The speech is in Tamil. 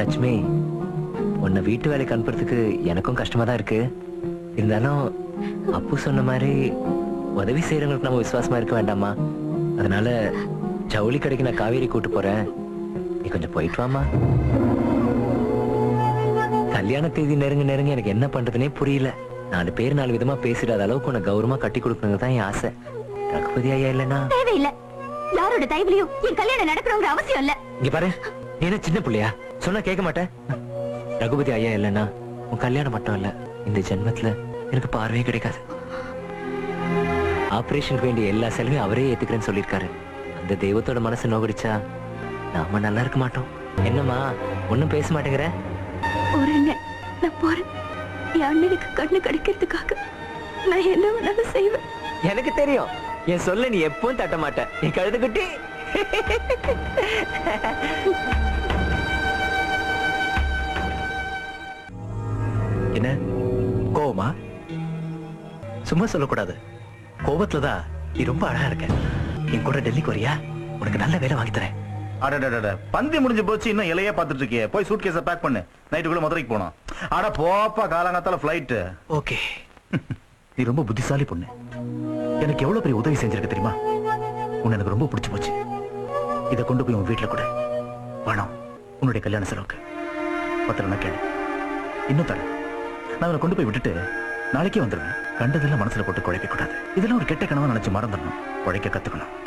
லட்சுமி உன்னை வீட்டு வேலைக்கு அனுப்புறதுக்கு எனக்கும் கஷ்டமா தான் இருக்கு இருந்தாலும் அப்பு சொன்ன மாதிரி உதவி செய்யறவங்களுக்கு நம்ம விசுவாசமா இருக்க வேண்டாமா அதனால ஜவுளி கடைக்கு நான் காவேரி கூட்டு போறேன் நீ கொஞ்சம் போயிட்டு வாமா கல்யாண தேதி நெருங்க நெருங்க எனக்கு என்ன பண்றதுனே புரியல நாலு பேர் நாலு விதமா பேசிடாத அளவுக்கு உன்னை கௌரவமா கட்டி கொடுக்கறது தான் என் ஆசை ரகுபதி ஐயா இல்லைன்னா தேவையில்லை யாரோட தயவுலையும் என் கல்யாணம் நடக்கணுங்கிற அவசியம் இல்ல இங்க பாரு நீ என்ன சின்ன பிள்ளையா சொன்னா கேட்க மாட்டேன் ரகுபதி ஐயா இல்லைன்னா உன் கல்யாணம் மட்டும் இல்ல இந்த ஜென்மத்துல எனக்கு பார்வையே கிடைக்காது ஆபரேஷனுக்கு வேண்டிய எல்லா செலவையும் அவரே ஏத்துக்கிறேன்னு சொல்லியிருக்காரு அந்த தெய்வத்தோட மனசு நோகடிச்சா நாம நல்லா இருக்க மாட்டோம் என்னம்மா ஒண்ணும் பேச மாட்டேங்கிற ஒரு அண்ணன் நான் போறேன் என் அண்ணனுக்கு கண்ணு கிடைக்கிறதுக்காக நான் என்ன வேணாலும் செய்வேன் எனக்கு தெரியும் என் சொல்ல நீ எப்பவும் தட்ட மாட்ட என் கழுது குட்டி என்ன கோவமா சும்மா சொல்லக்கூடாது கோபத்துல தான் நீ ரொம்ப அழகா இருக்க என் கூட டெல்லிக்கு வரியா உனக்கு நல்ல வேலை வாங்கி தரேன் அடடடட பந்தி முடிஞ்சு போச்சு இன்னும் இலையே பார்த்துட்டு இருக்கியே போய் சூட் கேஸ பேக் பண்ணு நைட்டுக்குள்ள மதுரைக்கு போனோம் அட போப்பா காலங்காத்தால ஃபிளைட் ஓகே நீ ரொம்ப புத்திசாலி பொண்ணு எனக்கு எவ்வளவு பெரிய உதவி செஞ்சிருக்க தெரியுமா உன்னை எனக்கு ரொம்ப பிடிச்சு போச்சு இதை கொண்டு போய் உன் வீட்டுல கொடு பணம் உன்னுடைய கல்யாண செலவுக்கு பத்திரம் கேளு இன்னும் தர நான் அவனை கொண்டு போய் விட்டுட்டு நாளைக்கே வந்துடுவேன் கண்டதெல்லாம் மனசுல போட்டு குழைக்க கூடாது இதெல்லாம் ஒரு கெட்ட கனவா நினைச்சு மறந்துடணும் உழைக்க கத்துக்கணும்